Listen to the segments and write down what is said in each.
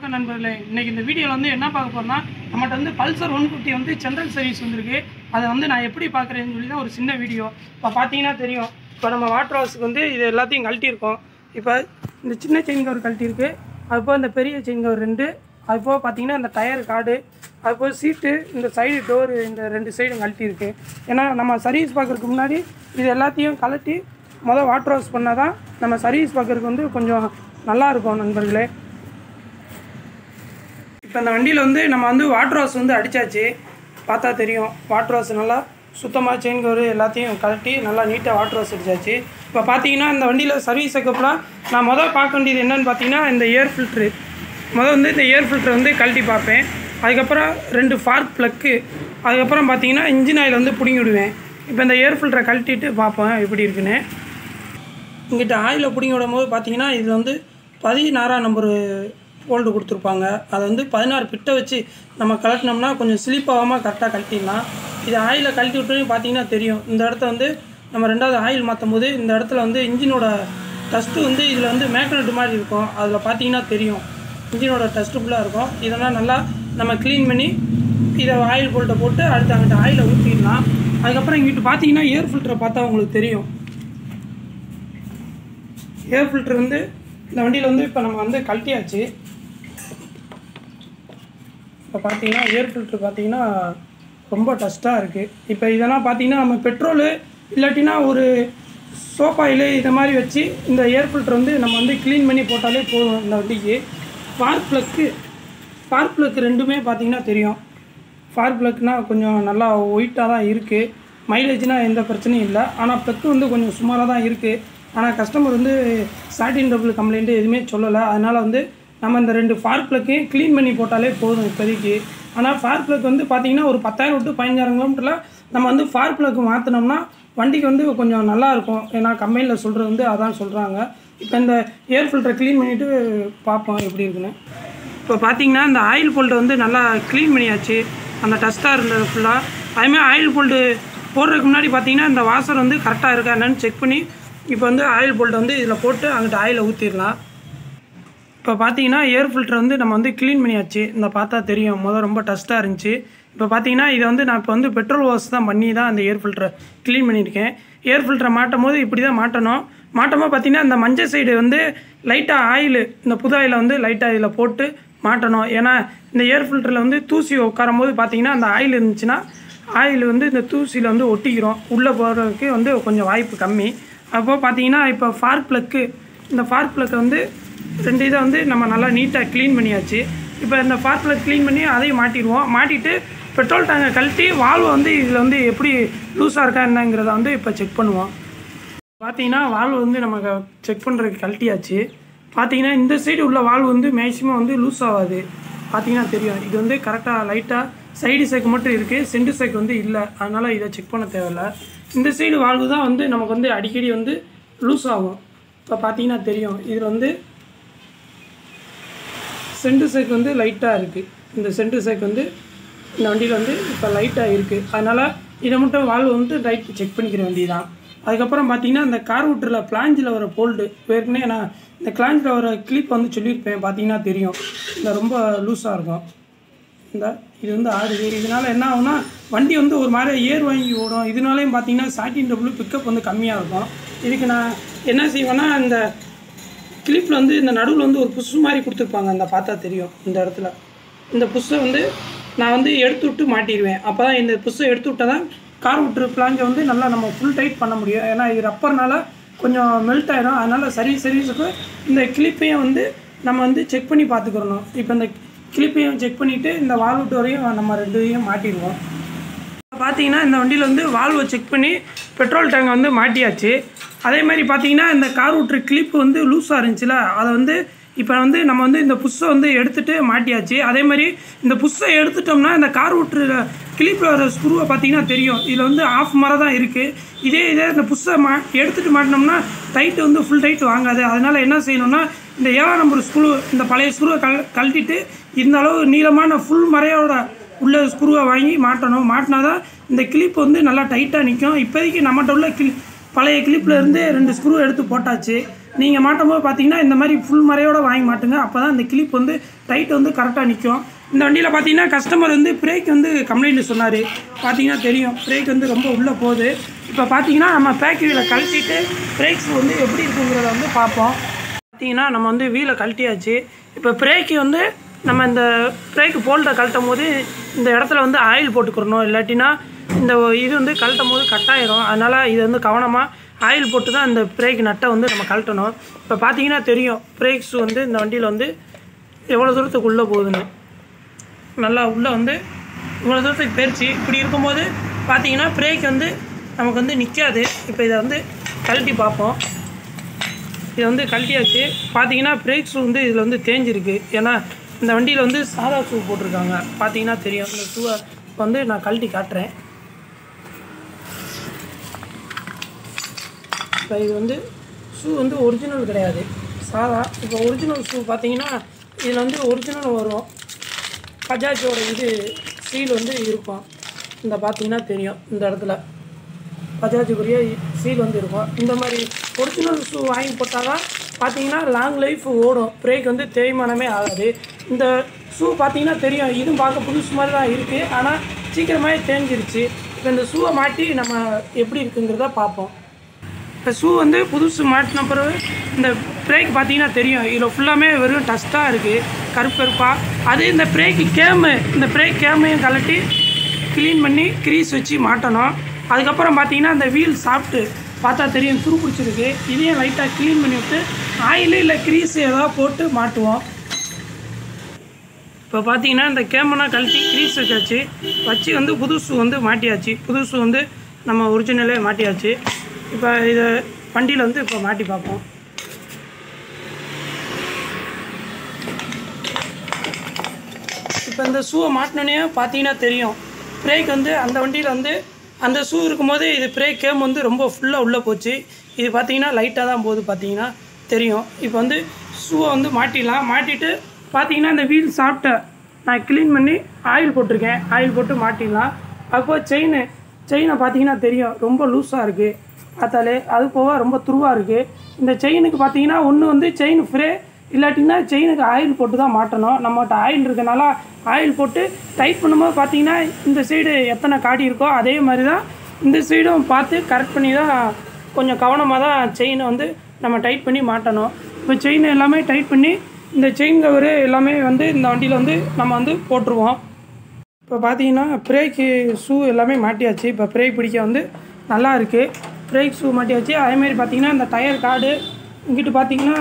வணக்கம் நண்பர்களே இன்னைக்கு இந்த வீடியோவில் வந்து என்ன பார்க்க போறோம்னா நம்மகிட்ட வந்து பல்சர் ஒன் ஃபிஃப்டி வந்து ஜென்ரல் சர்வீஸ் வந்திருக்கு அதை வந்து நான் எப்படி பார்க்குறேன்னு சொல்லி தான் ஒரு சின்ன வீடியோ இப்போ பார்த்தீங்கன்னா தெரியும் இப்போ நம்ம வாட்டர் ஹவுஸுக்கு வந்து இது எல்லாத்தையும் கழட்டியிருக்கோம் இப்போ இந்த சின்ன செயின் கவர் கழட்டியிருக்கு அதுபோல் இந்த பெரிய செயின் கவர் ரெண்டு அதுபோக பார்த்தீங்கன்னா இந்த டயர் கார்டு அதுபோக சீட்டு இந்த சைடு டோரு இந்த ரெண்டு சைடும் கழட்டியிருக்கு ஏன்னா நம்ம சர்வீஸ் பார்க்குறதுக்கு முன்னாடி இது எல்லாத்தையும் கழட்டி மொதல் வாட்டர் வாஷ் பண்ணால் தான் நம்ம சர்வீஸ் பார்க்குறதுக்கு வந்து கொஞ்சம் நல்லா இருக்கும் நண்பர்களே இப்போ இந்த வண்டியில் வந்து நம்ம வந்து வாட்டர் வாஷ் வந்து அடித்தாச்சு பார்த்தா தெரியும் வாட்டர் வாஷ் நல்லா சுத்தமாக செயின் கவர் எல்லாத்தையும் கழட்டி நல்லா நீட்டாக வாட்டர் வாஷ் அடித்தாச்சு இப்போ பார்த்தீங்கன்னா இந்த வண்டியில் சர்வீஸ் செக்கப்லாம் நான் மொதல் பார்க்க வேண்டியது என்னென்னு பார்த்தீங்கன்னா இந்த ஏர் ஃபில்ட்ரு மொதல் வந்து இந்த ஏர் ஃபில்ட்ரு வந்து கழட்டி பார்ப்பேன் அதுக்கப்புறம் ரெண்டு ஃபார்க் ப்ளக்கு அதுக்கப்புறம் பார்த்தீங்கன்னா இன்ஜின் ஆயில் வந்து பிடுங்கி விடுவேன் இப்போ இந்த ஏர் ஃபில்டரை கழட்டிட்டு பார்ப்பேன் எப்படி இருக்குன்னு இங்கிட்ட ஆயிலை பிடிங்கி விடும்போது பார்த்தீங்கன்னா இதில் வந்து பதினாறாம் நம்பரு ஃபோல்டு கொடுத்துருப்பாங்க அதை வந்து பதினாறு பிட்டை வச்சு நம்ம கழட்டினோம்னா கொஞ்சம் ஸ்லிப் ஆகாமல் கரெக்டாக கழட்டிடலாம் இது ஆயிலை கழட்டி விட்டோன்னு பார்த்தீங்கன்னா தெரியும் இந்த இடத்த வந்து நம்ம ரெண்டாவது ஆயில் மாற்றும் போது இந்த இடத்துல வந்து இன்ஜினோட டஸ்ட்டு வந்து இதில் வந்து மேக்னெட் மாதிரி இருக்கும் அதில் பார்த்தீங்கன்னா தெரியும் இன்ஜினோட டஸ்ட்டு ஃபுல்லாக இருக்கும் இதெல்லாம் நல்லா நம்ம க்ளீன் பண்ணி இதை ஆயில் போல்ட்டை போட்டு அடுத்து அங்கிட்ட ஆயிலை ஊற்றிடலாம் அதுக்கப்புறம் இங்கிட்டு பார்த்தீங்கன்னா ஏர் ஃபில்டரை பார்த்தா உங்களுக்கு தெரியும் ஏர் ஃபில்டர் வந்து இந்த வண்டியில் வந்து இப்போ நம்ம வந்து கழட்டியாச்சு இப்போ பார்த்தீங்கன்னா ஏர் ஃபில்ட்ரு பார்த்தீங்கன்னா ரொம்ப டஸ்ட்டாக இருக்குது இப்போ இதெல்லாம் பார்த்தீங்கன்னா நம்ம பெட்ரோலு இல்லாட்டினா ஒரு சோப் ஆயில் இதை மாதிரி வச்சு இந்த ஏர் ஃபில்டர் வந்து நம்ம வந்து க்ளீன் பண்ணி போட்டாலே போதும் இந்த வண்டிக்கு ஸ்பார்க் ப்ளக்கு ஸ்பார்க் ப்ளக் ரெண்டுமே பார்த்தீங்கன்னா தெரியும் ஸ்பார்க் ப்ளக்னால் கொஞ்சம் நல்லா ஒயிட்டாக தான் இருக்குது மைலேஜ்னால் எந்த பிரச்சனையும் இல்லை ஆனால் ப்ளக்கு வந்து கொஞ்சம் சுமாராக தான் இருக்குது ஆனால் கஸ்டமர் வந்து ஸ்டார்டிங் டபுள் கம்ப்ளைண்ட்டு எதுவுமே சொல்லலை அதனால் வந்து நம்ம இந்த ரெண்டு ஃபார் ப்ளக்கையும் க்ளீன் பண்ணி போட்டாலே போதும் இப்போதைக்கு ஆனால் ஃபார் ப்ளக் வந்து பார்த்தீங்கன்னா ஒரு பத்தாயிரம் டு பதினஞ்சாயிரம் கிலோமீட்டரில் நம்ம வந்து ஃபார் ப்ளக் மாற்றினோம்னா வண்டிக்கு வந்து கொஞ்சம் நல்லா இருக்கும் ஏன்னா கம்பெனியில் சொல்கிறது வந்து அதான் சொல்கிறாங்க இப்போ இந்த ஏர் ஃபில்டரை க்ளீன் பண்ணிவிட்டு பார்ப்போம் எப்படி இருக்குன்னு இப்போ பார்த்தீங்கன்னா இந்த ஆயில் போல்ட்டை வந்து நல்லா க்ளீன் பண்ணியாச்சு அந்த டஸ்ட்டாக இருந்தது ஃபுல்லாக அதுமாதிரி ஆயில் போல்ட்டு போடுறதுக்கு முன்னாடி பார்த்தீங்கன்னா இந்த வாசர் வந்து கரெக்டாக இருக்கா என்னன்னு செக் பண்ணி இப்போ வந்து ஆயில் போல்ட்டை வந்து இதில் போட்டு அங்கிட்ட ஆயிலை ஊற்றிடலாம் இப்போ பார்த்தீங்கன்னா ஏர் ஃபில்டர் வந்து நம்ம வந்து க்ளீன் பண்ணியாச்சு இந்த பார்த்தா தெரியும் முதல் ரொம்ப டஸ்ட்டாக இருந்துச்சு இப்போ பார்த்தீங்கன்னா இதை வந்து நான் இப்போ வந்து பெட்ரோல் வாஷ் தான் பண்ணி தான் அந்த ஏர் ஃபில்டரை க்ளீன் பண்ணியிருக்கேன் ஏர் ஃபில்டரை மாட்டும் போது இப்படி தான் மாட்டணும் மாட்டும்போது பார்த்தீங்கன்னா இந்த மஞ்சள் சைடு வந்து லைட்டாக ஆயில் இந்த புது ஆயிலை வந்து லைட்டாக இதில் போட்டு மாட்டணும் ஏன்னா இந்த ஏர் ஃபில்டரில் வந்து தூசி உட்காரும் போது பார்த்தீங்கன்னா அந்த ஆயில் இருந்துச்சுன்னா ஆயில் வந்து இந்த தூசியில் வந்து ஒட்டிக்கிறோம் உள்ளே போகிறதுக்கு வந்து கொஞ்சம் வாய்ப்பு கம்மி அப்போ பார்த்தீங்கன்னா இப்போ ஃபார்க் ப்ளக்கு இந்த ஃபார்க் ப்ளக்கை வந்து ரெண்டு இதை வந்து நம்ம நல்லா நீட்டாக க்ளீன் பண்ணியாச்சு இப்போ இந்த ஃபார்க் ப்ளக் க்ளீன் பண்ணி அதையும் மாட்டிடுவோம் மாட்டிட்டு பெட்ரோல் டேங்கை கழட்டி வால்வு வந்து இதில் வந்து எப்படி லூஸாக இருக்கா என்னங்கிறத வந்து இப்போ செக் பண்ணுவோம் பார்த்தீங்கன்னா வால்வு வந்து நம்ம செக் பண்ணுறதுக்கு கழட்டியாச்சு பார்த்தீங்கன்னா இந்த சைடு உள்ள வால்வு வந்து மேக்ஸிமம் வந்து லூஸ் ஆகாது பார்த்தீங்கன்னா தெரியும் இது வந்து கரெக்டாக லைட்டாக சைடு சேக்கு மட்டும் இருக்குது சென்டு சேக்கு வந்து இல்லை அதனால் இதை செக் பண்ண தேவையில்ல இந்த சைடு வால்வு தான் வந்து நமக்கு வந்து அடிக்கடி வந்து லூஸ் ஆகும் இப்போ பார்த்தீங்கன்னா தெரியும் இதில் வந்து சென்டு சேக்கு வந்து லைட்டாக இருக்குது இந்த சென்டு சேக்கு வந்து இந்த வண்டியில் வந்து இப்போ லைட்டாக இருக்குது அதனால் இதை மட்டும் வால்வு வந்து ரைட் செக் பண்ணிக்கிற வேண்டியதான் அதுக்கப்புறம் பார்த்தீங்கன்னா இந்த கார் விட்டுரில் பிளாஞ்சில் வர போல்டு ஏற்கனவே நான் இந்த கிளாஞ்சில் வர கிளிப் வந்து சொல்லியிருப்பேன் பார்த்தீங்கன்னா தெரியும் இந்த ரொம்ப லூஸாக இருக்கும் இந்த இது வந்து ஆடுது இதனால் என்ன ஆகும்னா வண்டி வந்து ஒரு மாதிரி ஏர் வாங்கி ஓடும் இதனாலையும் பார்த்தீங்கன்னா ஸ்டார்டிங் டபுள் பிக்கப் வந்து கம்மியாக இருக்கும் இதுக்கு நான் என்ன செய்வேன்னா இந்த கிளிப்பில் வந்து இந்த நடுவில் வந்து ஒரு புஷ் மாதிரி கொடுத்துருப்பாங்க அந்த பார்த்தா தெரியும் இந்த இடத்துல இந்த புஷ்ஷை வந்து நான் வந்து எடுத்து விட்டு மாட்டிடுவேன் அப்போ தான் இந்த புஷ்ஷை எடுத்து விட்டால் தான் கார் விட்டுரு பிளாஞ்சை வந்து நல்லா நம்ம ஃபுல் டைட் பண்ண முடியும் ஏன்னா இது ரப்பர்னால கொஞ்சம் மெல்ட் ஆகிடும் அதனால் சர்வீஸ் சர்வீஸுக்கு இந்த கிளிப்பையும் வந்து நம்ம வந்து செக் பண்ணி பார்த்துக்கிறணும் இப்போ இந்த கிளிப்பையும் செக் பண்ணிவிட்டு இந்த வால்வுட்டு வரையும் நம்ம ரெண்டையும் மாட்டிடுவோம் பார்த்தீங்கன்னா இந்த வண்டியில் வந்து வால்வை செக் பண்ணி பெட்ரோல் டேங்கை வந்து மாட்டியாச்சு அதே மாதிரி பார்த்தீங்கன்னா இந்த கார் விட்டுற கிளிப்பு வந்து லூஸாக இருந்துச்சுல அதை வந்து இப்போ வந்து நம்ம வந்து இந்த புஷ்ஷை வந்து எடுத்துகிட்டு மாட்டியாச்சு அதே மாதிரி இந்த புஷ்ஷை எடுத்துட்டோம்னா இந்த கார் விட்டுற கிளிப்பில் வர ஸ்க்ரூவை பார்த்தீங்கன்னா தெரியும் இதில் வந்து ஆஃப் மாதிரி தான் இருக்குது இதே இதே இந்த புஷ்ஷை மா எடுத்துகிட்டு மாட்டினோம்னா டைட்டு வந்து ஃபுல் டைட் வாங்காது அதனால் என்ன செய்யணும்னா இந்த ஏழாம் நம்பர் ஸ்க்ரூ இந்த பழைய ஸ்க்ரூவை கல் கழட்டிட்டு இந்த அளவு நீளமான ஃபுல் மறையோட உள்ள ஸ்க்ரூவை வாங்கி மாட்டணும் மாட்டினா தான் இந்த கிளிப் வந்து நல்லா டைட்டாக நிற்கும் இப்போதைக்கு நம்மகிட்ட உள்ள கிளி பழைய கிளிப்பில் இருந்து ரெண்டு ஸ்க்ரூ எடுத்து போட்டாச்சு நீங்கள் மாட்டும் போது பார்த்தீங்கன்னா இந்த மாதிரி ஃபுல் மறையோட வாங்கி மாட்டுங்க அப்போ தான் இந்த கிளிப் வந்து டைட் வந்து கரெக்டாக நிற்கும் இந்த வண்டியில் பார்த்தீங்கன்னா கஸ்டமர் வந்து பிரேக் வந்து கம்ப்ளைண்ட் சொன்னார் பார்த்தீங்கன்னா தெரியும் பிரேக் வந்து ரொம்ப உள்ளே போகுது இப்போ பார்த்தீங்கன்னா நம்ம பேக் வீலை கழட்டிட்டு பிரேக்ஸ் வந்து எப்படி இருக்குங்கிறத வந்து பார்ப்போம் பார்த்தீங்கன்னா நம்ம வந்து வீலை கழட்டியாச்சு இப்போ பிரேக்கு வந்து நம்ம இந்த பிரேக்கு போல்ட்டை கழட்டும் போது இந்த இடத்துல வந்து ஆயில் போட்டுக்கிறணும் இல்லாட்டினா இந்த இது வந்து கழட்டும் போது கட்டாயிரும் அதனால் இது வந்து கவனமாக ஆயில் போட்டு தான் இந்த பிரேக் நட்டை வந்து நம்ம கழட்டணும் இப்போ பார்த்தீங்கன்னா தெரியும் பிரேக்ஸ் வந்து இந்த வண்டியில் வந்து எவ்வளோ தூரத்துக்கு உள்ளே போகுதுன்னு நல்லா உள்ளே வந்து இவ்வளோ தூரத்துக்கு போயிடுச்சு இப்படி இருக்கும்போது பார்த்தீங்கன்னா பிரேக் வந்து நமக்கு வந்து நிற்காது இப்போ இதை வந்து கழட்டி பார்ப்போம் இது வந்து கழட்டியாச்சு பார்த்தீங்கன்னா பிரேக் ஷூ வந்து இதில் வந்து தேஞ்சிருக்கு ஏன்னா இந்த வண்டியில் வந்து சாதா ஷூ போட்டிருக்காங்க பார்த்தீங்கன்னா தெரியும் இந்த ஷூவை வந்து நான் கழட்டி காட்டுறேன் இப்போ இது வந்து ஷூ வந்து ஒரிஜினல் கிடையாது சாதா இப்போ ஒரிஜினல் ஷூ பார்த்தீங்கன்னா இதில் வந்து ஒரிஜினல் வரும் பஜாஜோட இது சீல் வந்து இருக்கும் இந்த பார்த்தீங்கன்னா தெரியும் இந்த இடத்துல பஜாஜுக்குரிய சீல் வந்து இருக்கும் இந்த மாதிரி ஒரிஜினல் ஷூ வாங்கி போட்டால் தான் பார்த்தீங்கன்னா லாங் லைஃப் ஓடும் பிரேக் வந்து தேய்மானமே ஆகாது இந்த ஷூ பார்த்தீங்கன்னா தெரியும் இதுவும் பார்க்க புதுசு மாதிரி தான் இருக்குது ஆனால் சீக்கிரமாகவே தேஞ்சிருச்சு இப்போ இந்த ஷூவை மாட்டி நம்ம எப்படி இருக்குங்கிறத பார்ப்போம் இப்போ ஷூ வந்து புதுசு மாட்டின பிறகு இந்த பிரேக் பார்த்தீங்கன்னா தெரியும் இதில் ஃபுல்லாமே வெறும் டஸ்ட்டாக இருக்குது கருப்பு கருப்பாக அது இந்த பிரேக்கு கேமு இந்த பிரேக் கேமையும் கழட்டி க்ளீன் பண்ணி க்ரீஸ் வச்சு மாட்டணும் அதுக்கப்புறம் பார்த்தீங்கன்னா இந்த வீல் சாப்பிட்டு பார்த்தா தெரியும் துரு பிடிச்சிருக்கு இதையும் லைட்டாக க்ளீன் பண்ணி விட்டு ஆயிலு இல்லை க்ரீஸ் ஏதாவது போட்டு மாட்டுவோம் இப்போ பார்த்தீங்கன்னா இந்த கேமனா கழட்டி க்ரீஸ் வச்சாச்சு வச்சு வந்து புதுசு வந்து மாட்டியாச்சு புதுசு வந்து நம்ம ஒரிஜினலே மாட்டியாச்சு இப்போ இதை வண்டியில் வந்து இப்போ மாட்டி பார்ப்போம் இப்போ இந்த ஷூவை மாட்டினோன்னே பார்த்தீங்கன்னா தெரியும் பிரேக் வந்து அந்த வண்டியில் வந்து அந்த ஷூ இருக்கும்போது இது பிரேக் கேம் வந்து ரொம்ப ஃபுல்லாக உள்ளே போச்சு இது பார்த்தீங்கன்னா லைட்டாக தான் போகுது பார்த்தீங்கன்னா தெரியும் இப்போ வந்து ஷூவை வந்து மாட்டிடலாம் மாட்டிட்டு பார்த்தீங்கன்னா இந்த வீல் சாப்பிட்ட நான் க்ளீன் பண்ணி ஆயில் போட்டிருக்கேன் ஆயில் போட்டு மாட்டிடலாம் அப்போ செயின் செயினை பார்த்தீங்கன்னா தெரியும் ரொம்ப லூஸாக இருக்குது பார்த்தாலே அது போக ரொம்ப துருவாக இருக்குது இந்த செயினுக்கு பார்த்தீங்கன்னா ஒன்று வந்து செயின் ஃப்ரே இல்லாட்டினா செயினுக்கு ஆயில் போட்டு தான் மாட்டணும் நம்மகிட்ட ஆயில் இருக்கனால ஆயில் போட்டு டைட் பண்ணும்போது பார்த்தீங்கன்னா இந்த சைடு எத்தனை காடி இருக்கோ அதே மாதிரி தான் இந்த சைடும் பார்த்து கரெக்ட் பண்ணி தான் கொஞ்சம் கவனமாக தான் செயினை வந்து நம்ம டைட் பண்ணி மாட்டணும் இப்போ செயின் எல்லாமே டைட் பண்ணி இந்த செயின் கவரு எல்லாமே வந்து இந்த வண்டியில் வந்து நம்ம வந்து போட்டுருவோம் இப்போ பார்த்தீங்கன்னா பிரேக்கு ஷூ எல்லாமே மாட்டியாச்சு இப்போ பிரேக் பிடிக்க வந்து நல்லா இருக்குது பிரேக் ஷூ மாட்டியாச்சு அதேமாரி பார்த்தீங்கன்னா இந்த டயர் கார்டு இங்கிட்டு பார்த்தீங்கன்னா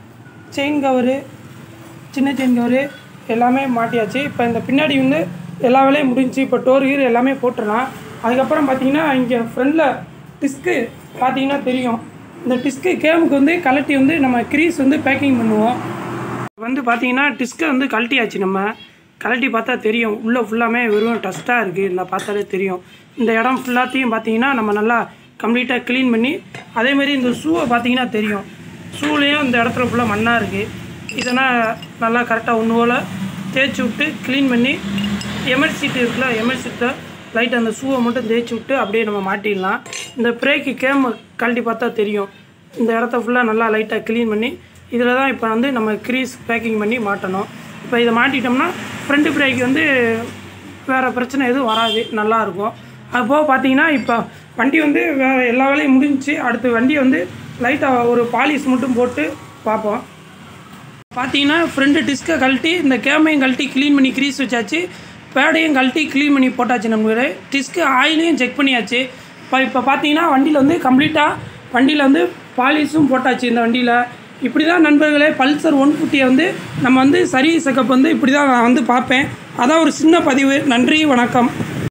செயின் கவரு சின்ன செயின் கவரு எல்லாமே மாட்டியாச்சு இப்போ இந்த பின்னாடி வந்து எல்லா வேலையும் முடிஞ்சுச்சு இப்போ டோர் கீர் எல்லாமே போட்டுடலாம் அதுக்கப்புறம் பார்த்தீங்கன்னா இங்கே ஃப்ரண்டில் டிஸ்க்கு பார்த்தீங்கன்னா தெரியும் இந்த டிஸ்க்கு கேமுக்கு வந்து கலட்டி வந்து நம்ம க்ரீஸ் வந்து பேக்கிங் பண்ணுவோம் வந்து பார்த்தீங்கன்னா டிஸ்கை வந்து கழட்டியாச்சு நம்ம கழட்டி பார்த்தா தெரியும் உள்ளே ஃபுல்லாமே வெறும் டஸ்ட்டாக இருக்குது இந்த பார்த்தாலே தெரியும் இந்த இடம் ஃபுல்லாத்தையும் பார்த்தீங்கன்னா நம்ம நல்லா கம்ப்ளீட்டாக க்ளீன் பண்ணி அதேமாரி இந்த ஷூவை பார்த்தீங்கன்னா தெரியும் ஷூலேயும் இந்த இடத்துல ஃபுல்லாக மண்ணாக இருக்குது இதெல்லாம் நல்லா கரெக்டாக ஒன்று போல் தேய்ச்சி விட்டு க்ளீன் பண்ணி எமர் சீட்டு இருக்குல்ல எமர் சீட்டில் லைட் அந்த ஷூவை மட்டும் தேய்ச்சி விட்டு அப்படியே நம்ம மாட்டிடலாம் இந்த பிரேக்கு கேம் கழட்டி பார்த்தா தெரியும் இந்த இடத்த ஃபுல்லாக நல்லா லைட்டாக க்ளீன் பண்ணி இதில் தான் இப்போ வந்து நம்ம க்ரீஸ் பேக்கிங் பண்ணி மாட்டணும் இப்போ இதை மாட்டிட்டோம்னா ஃப்ரண்ட் பிரேக் வந்து வேறு பிரச்சனை எதுவும் வராது நல்லாயிருக்கும் அது போக பார்த்தீங்கன்னா இப்போ வண்டி வந்து வேறு எல்லா வேலையும் முடிஞ்சுச்சு அடுத்து வண்டியை வந்து லைட்டாக ஒரு பாலிஷ் மட்டும் போட்டு பார்ப்போம் பார்த்தீங்கன்னா ஃப்ரண்ட்டு டிஸ்கை கழட்டி இந்த கேமையும் கழட்டி க்ளீன் பண்ணி க்ரீஸ் வச்சாச்சு பேடையும் கழட்டி க்ளீன் பண்ணி போட்டாச்சு நம்மளே டிஸ்க்கு ஆயிலையும் செக் பண்ணியாச்சு இப்போ இப்போ பார்த்தீங்கன்னா வண்டியில் வந்து கம்ப்ளீட்டாக வண்டியில் வந்து பாலிஷும் போட்டாச்சு இந்த வண்டியில் இப்படி தான் நண்பர்களே பல்சர் ஒன் ஃபிஃப்டியை வந்து நம்ம வந்து சர்வீஸ் செக்கப் வந்து இப்படி தான் நான் வந்து பார்ப்பேன் அதான் ஒரு சின்ன பதிவு நன்றி வணக்கம்